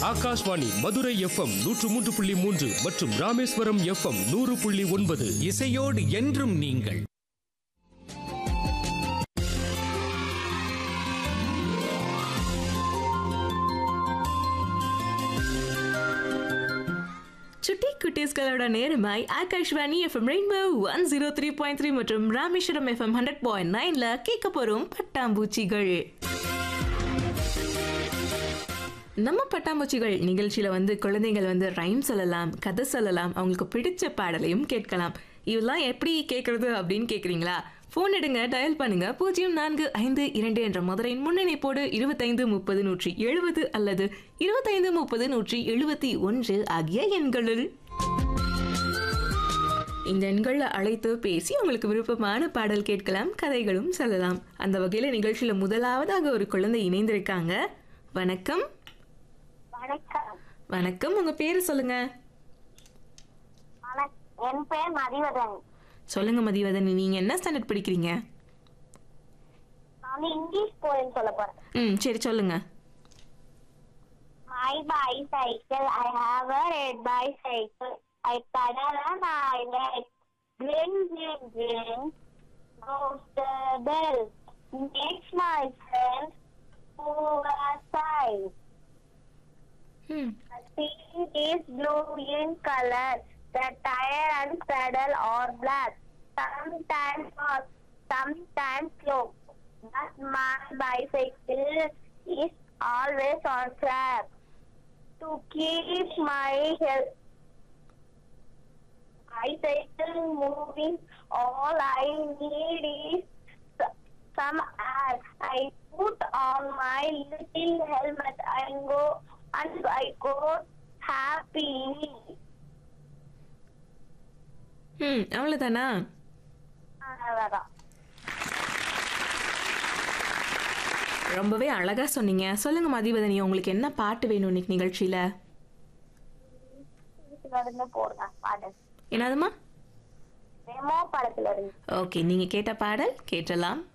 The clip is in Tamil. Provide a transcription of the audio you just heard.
ஆகாஷ்வாணி மதுரை எஃப்எம் நூற்று மூன்று புள்ளி மூன்று மற்றும் ராமேஸ்வரம் எஃப்எம் நூறு புள்ளி ஒன்பது இசையோடு என்றும் நீங்கள் சுட்டி குட்டீஸ்களோட நேரமாய் Akashvani FM Rainbow one zero three point three மற்றும் ராமேஸ்வரம் எஃப்எம் ஹண்ட்ரட் பாயிண்ட் நைன்ல கேட்க போறோம் பட்டாம்பூச்சிகள் நம்ம பட்டாம்பூச்சிகள் நிகழ்ச்சியில வந்து குழந்தைகள் வந்து ரைம் சொல்லலாம் கதை சொல்லலாம் அவங்களுக்கு பிடிச்ச பாடலையும் கேட்கலாம் இதெல்லாம் எப்படி கேட்கறது அப்படின்னு கேட்குறீங்களா ஃபோன் எடுங்க டயல் பண்ணுங்க பூஜ்ஜியம் நான்கு ஐந்து இரண்டு என்ற மதுரையின் முன்னணிப்போடு இருபத்தைந்து முப்பது நூற்றி எழுபது அல்லது இருபத்தைந்து முப்பது நூற்றி எழுபத்தி ஒன்று ஆகிய எண்களில் இந்த எண்களில் அழைத்து பேசி உங்களுக்கு விருப்பமான பாடல் கேட்கலாம் கதைகளும் சொல்லலாம் அந்த வகையில் நிகழ்ச்சியில் முதலாவதாக ஒரு குழந்தை இணைந்திருக்காங்க வணக்கம் வணக்கம் வணக்கம் உங்க பேரு சொல்லுங்க வணக்- என் பெயர் மதிவதன் சொல்லுங்க மதிவதனி நீங்க என்ன ஸ்டாண்டர்ட் படிக்கிறீங்க நான் இங்கிலீஷ் போயம் சொல்ல போறேன் ம் சரி சொல்லுங்க My bicycle, I have a red bicycle. I pedal and I like. Grin, grin, grin. Goes the bell. Makes my friends move aside. ம் The seat is blue in color. The tire and pedal are black. Sometimes fast, sometimes slow. But my bicycle is always on track. To keep my health, bicycle moving, all I need is s- some air. I put on my little helmet and go and I go happily. ம் அவ்வளோதானா அவ்வளவுதான் ரொம்பவே அழகா சொன்னீங்க சொல்லுங்க மதிவதனி உங்களுக்கு என்ன பாட்டு வேணும் இன்னைக்கு நிகழ்ச்சியில இதுல இருந்து போடுங்க பாடல் என்னதுமா ரெமோ படத்துல இருந்து ஓகே நீங்க கேட்ட பாடல் கேட்டலாம்